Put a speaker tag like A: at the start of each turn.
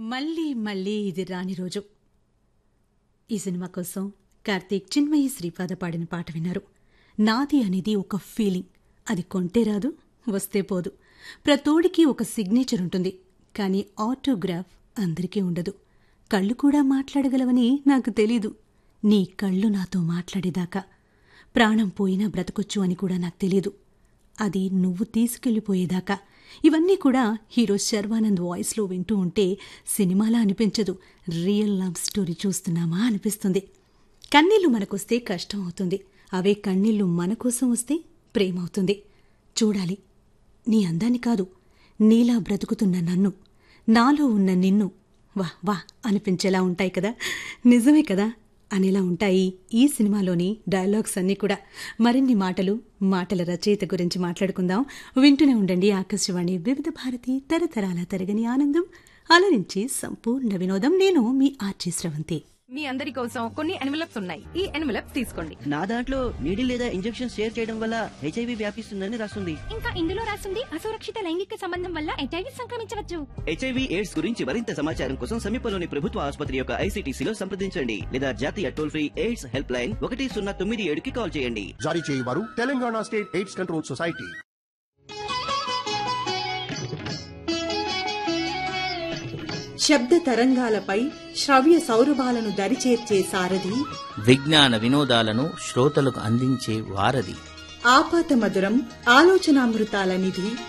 A: మళ్ళీ మళ్ళీ ఇది రాని రోజు ఈ సినిమా కోసం కార్తీక్ చిన్మయి శ్రీపాద పాడిన పాట విన్నారు నాది అనేది ఒక ఫీలింగ్ అది కొంటే రాదు వస్తే పోదు ప్రతోడికి ఒక సిగ్నేచర్ ఉంటుంది కానీ ఆటోగ్రాఫ్ అందరికీ ఉండదు కళ్ళు కూడా మాట్లాడగలవని నాకు తెలీదు నీ కళ్ళు నాతో మాట్లాడేదాకా ప్రాణం పోయినా బ్రతకొచ్చు అని కూడా నాకు తెలీదు అది నువ్వు తీసుకెళ్లిపోయేదాకా ఇవన్నీ కూడా హీరో శర్వానంద్ వాయిస్లో వింటూ ఉంటే సినిమాలా అనిపించదు రియల్ లవ్ స్టోరీ చూస్తున్నామా అనిపిస్తుంది కన్నీళ్లు మనకొస్తే కష్టం అవుతుంది అవే కన్నీళ్లు మన కోసం వస్తే ప్రేమ అవుతుంది చూడాలి నీ అందాన్ని కాదు నీలా బ్రతుకుతున్న నన్ను నాలో ఉన్న నిన్ను వా వా అనిపించేలా ఉంటాయి కదా నిజమే కదా అనేలా ఉంటాయి ఈ సినిమాలోని డైలాగ్స్ అన్నీ కూడా మరిన్ని మాటలు మాటల రచయిత గురించి మాట్లాడుకుందాం వింటూనే ఉండండి ఆకాశవాణి వివిధ భారతి తరతరాల తరగని ఆనందం అలరించి సంపూర్ణ వినోదం నేను మీ ఆర్జీ స్రవంతి
B: మీ అందరి కోసం కొన్ని ఎన్వలప్స్ ఉన్నాయి ఈ ఎన్వలప్స్ తీసుకోండి
C: నా దాంట్లో నీడిల్ లేదా ఇంజెక్షన్ షేర్ చేయడం వల్ల హెచ్ఐవి వ్యాపిస్తుందని రాస్తుంది
D: ఇంకా ఇందులో రాసింది అసురక్షిత లైంగిక సంబంధం వల్ల హెచ్ఐవి సంక్రమించవచ్చు
C: హెచ్ఐవి ఎయిడ్స్ గురించి మరింత సమాచారం కోసం సమీపంలోని ప్రభుత్వ ఆసుపత్రి యొక్క ఐసీటీసీలో సంప్రదించండి లేదా జాతీయ toll free AIDS helpline ఒకటి సున్నా తొమ్మిది ఏడుకి కాల్ చేయండి
E: జారీ చేయవారు Telangana state AIDS control society
F: శబ్ద తరంగాలపై శ్రవ్య సౌరభాలను దరిచేర్చే సారథి
G: విజ్ఞాన వినోదాలను శ్రోతలకు అందించే వారధి
F: ఆపాత మధురం ఆలోచనామృతాల నిధి